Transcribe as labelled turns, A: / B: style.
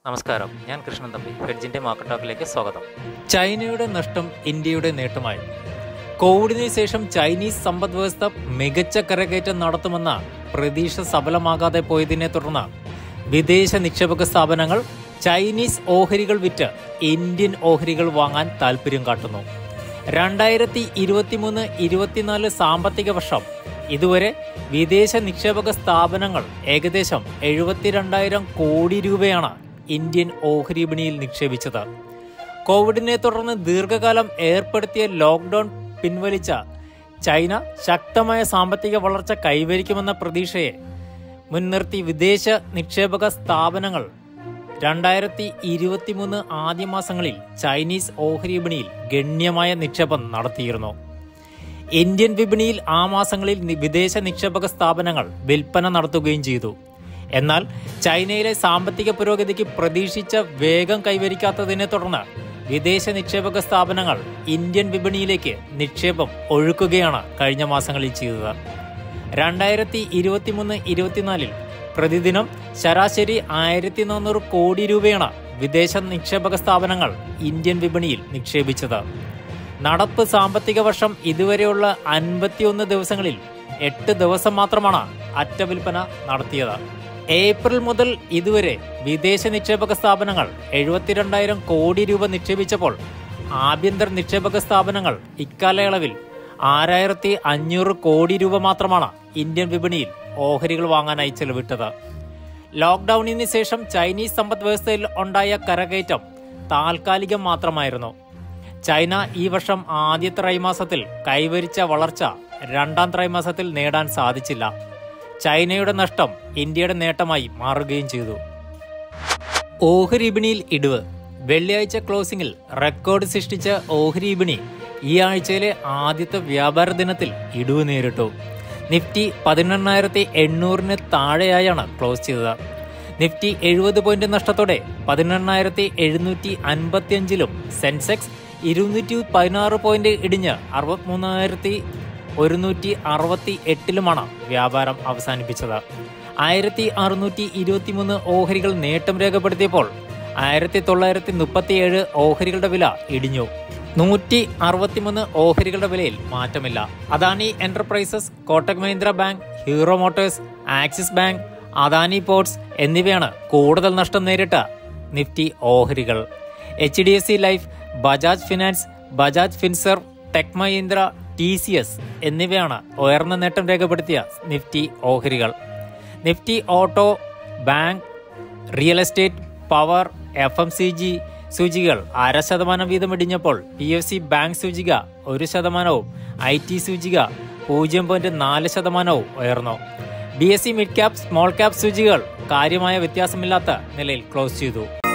A: നമസ്കാരം ഞാൻ കൃഷ്ണൻ തമ്പി ഹെഡ്ജിന്റെ മാർക്കറ്റ് ടോക്കിലേക്ക് സ്വാഗതം ചൈനയുടെ നഷ്ടം ഇന്ത്യയുടെ നേട്ടമായി കോവിഡിന് ശേഷം ചൈനീസ് സമ്പദ് വ്യവസ്ഥ മികച്ച കരകയറ്റം നടത്തുമെന്ന പ്രതീക്ഷ സഫലമാകാതെ പോയതിനെ തുടർന്ന് വിദേശ നിക്ഷേപക സ്ഥാപനങ്ങൾ ചൈനീസ് ഓഹരികൾ വിറ്റ് ഇന്ത്യൻ ഓഹരികൾ വാങ്ങാൻ താൽപ്പര്യം കാട്ടുന്നു രണ്ടായിരത്തി ഇരുപത്തിമൂന്ന് ഇരുപത്തിനാല് സാമ്പത്തിക വർഷം ഇതുവരെ വിദേശ നിക്ഷേപക സ്ഥാപനങ്ങൾ ഏകദേശം എഴുപത്തിരണ്ടായിരം കോടി രൂപയാണ് ഇന്ത്യൻ ഓഹരി വിപണിയിൽ നിക്ഷേപിച്ചത് കോവിഡിനെ തുടർന്ന് ദീർഘകാലം ഏർപ്പെടുത്തിയ ലോക്ക്ഡൌൺ പിൻവലിച്ച ചൈന ശക്തമായ സാമ്പത്തിക വളർച്ച കൈവരിക്കുമെന്ന പ്രതീക്ഷയെ മുൻനിർത്തി വിദേശ നിക്ഷേപക സ്ഥാപനങ്ങൾ രണ്ടായിരത്തി ഇരുപത്തിമൂന്ന് ആദ്യ മാസങ്ങളിൽ ചൈനീസ് ഓഹരി വിപണിയിൽ ഗണ്യമായ നിക്ഷേപം നടത്തിയിരുന്നു ഇന്ത്യൻ വിപണിയിൽ ആ മാസങ്ങളിൽ നി- വിദേശ നിക്ഷേപക സ്ഥാപനങ്ങൾ വിൽപ്പന നടത്തുകയും ചെയ്തു എന്നാൽ ചൈനയിലെ സാമ്പത്തിക പുരോഗതിക്ക് പ്രതീക്ഷിച്ച വേഗം കൈവരിക്കാത്തതിനെ തുടർന്ന് വിദേശ നിക്ഷേപക സ്ഥാപനങ്ങൾ ഇന്ത്യൻ വിപണിയിലേക്ക് നിക്ഷേപം ഒഴുക്കുകയാണ് കഴിഞ്ഞ മാസങ്ങളിൽ ചെയ്തത് രണ്ടായിരത്തി ഇരുപത്തിമൂന്ന് ഇരുപത്തിനാലിൽ പ്രതിദിനം ശരാശരി ആയിരത്തി നാനൂറ് കോടി രൂപയാണ് വിദേശ നിക്ഷേപക സ്ഥാപനങ്ങൾ ഇന്ത്യൻ വിപണിയിൽ നിക്ഷേപിച്ചത് നടപ്പ് സാമ്പത്തിക വർഷം ഇതുവരെയുള്ള അൻപത്തിയൊന്ന് ദിവസങ്ങളിൽ എട്ട് ദിവസം മാത്രമാണ് അറ്റ വിൽപ്പന നടത്തിയത് ഏപ്രിൽ മുതൽ ഇതുവരെ വിദേശ നിക്ഷേപക സ്ഥാപനങ്ങൾ എഴുപത്തിരണ്ടായിരം കോടി രൂപ നിക്ഷേപിച്ചപ്പോൾ ആഭ്യന്തര നിക്ഷേപക സ്ഥാപനങ്ങൾ ഇക്കാലയളവിൽ ആറായിരത്തി അഞ്ഞൂറ് കോടി രൂപ മാത്രമാണ് ഇന്ത്യൻ വിപണിയിൽ ഓഹരികൾ വാങ്ങാനായി ചെലവിട്ടത് ലോക്ക്ഡൌണിന് ശേഷം ചൈനീസ് സമ്പദ് വ്യവസ്ഥയിൽ ഉണ്ടായ കരകയറ്റം താൽക്കാലികം മാത്രമായിരുന്നു ചൈന ഈ വർഷം ആദ്യ ത്രൈമാസത്തിൽ കൈവരിച്ച വളർച്ച രണ്ടാം ത്രൈമാസത്തിൽ നേടാൻ സാധിച്ചില്ല ചൈനയുടെ നഷ്ടം ഇന്ത്യയുടെ നേട്ടമായി മാറുകയും ചെയ്തു ഓഹരി വിപണിയിൽ ഇടിവ് വെള്ളിയാഴ്ച ക്ലോസിംഗിൽ റെക്കോർഡ് സൃഷ്ടിച്ച ഓഹരി വിപണി ഈ ആഴ്ചയിലെ ആദ്യത്തെ വ്യാപാര ദിനത്തിൽ ഇടിവ് നേരിട്ടു നിഫ്റ്റി പതിനെണ്ണായിരത്തി എണ്ണൂറിന് താഴെയായാണ് ക്ലോസ് ചെയ്തത് നിഫ്റ്റി എഴുപത് പോയിന്റ് നഷ്ടത്തോടെ പതിനെണ്ണായിരത്തി എഴുന്നൂറ്റി അൻപത്തിയഞ്ചിലും സെൻസെക്സ് ഇരുന്നൂറ്റി പതിനാറ് പോയിന്റ് ഇടിഞ്ഞ് അറുപത്തിമൂന്നായിരത്തി ഒരുന്നൂറ്റി അറുപത്തി എട്ടിലുമാണ് വ്യാപാരം അവസാനിപ്പിച്ചത് ആയിരത്തി അറുന്നൂറ്റി ഇരുപത്തിമൂന്ന് ഓഹരികൾ നേട്ടം രേഖപ്പെടുത്തിയപ്പോൾ ആയിരത്തി തൊള്ളായിരത്തി മുപ്പത്തിയേഴ് ഓഹരികളുടെ വില ഇടിഞ്ഞു നൂറ്റി അറുപത്തിമൂന്ന് ഓഹരികളുടെ വിലയിൽ മാറ്റമില്ല Adani enterprises Kotak Mahindra bank hero motors axis bank Adani ports എന്നിവയാണ് കൂടുതൽ നഷ്ടം നേരിട്ട നിഫ്റ്റി ഓഹരികൾ H D F C life Bajaj finance Bajaj Finserv tech Mahindra T C S എന്നിവയാണ് ഉയർന്ന നേട്ടം രേഖപ്പെടുത്തിയ നിഫ്റ്റി ഓഹരികൾ Nifty auto bank real estate power F M C G സൂചികകൾ അര ശതമാനം വീതം ഇടിഞ്ഞപ്പോൾ പി എഫ് സി ബാങ്ക് സൂചിക ഒരു ശതമാനവും ഐ ടി സൂചിക പൂജ്യം പോയിന്റ് നാല് ശതമാനവും ഉയർന്നു B S C mid cap small cap സൂചികകൾ കാര്യമായ വ്യത്യാസമില്ലാത്ത നിലയിൽ ക്ലോസ് ചെയ്തു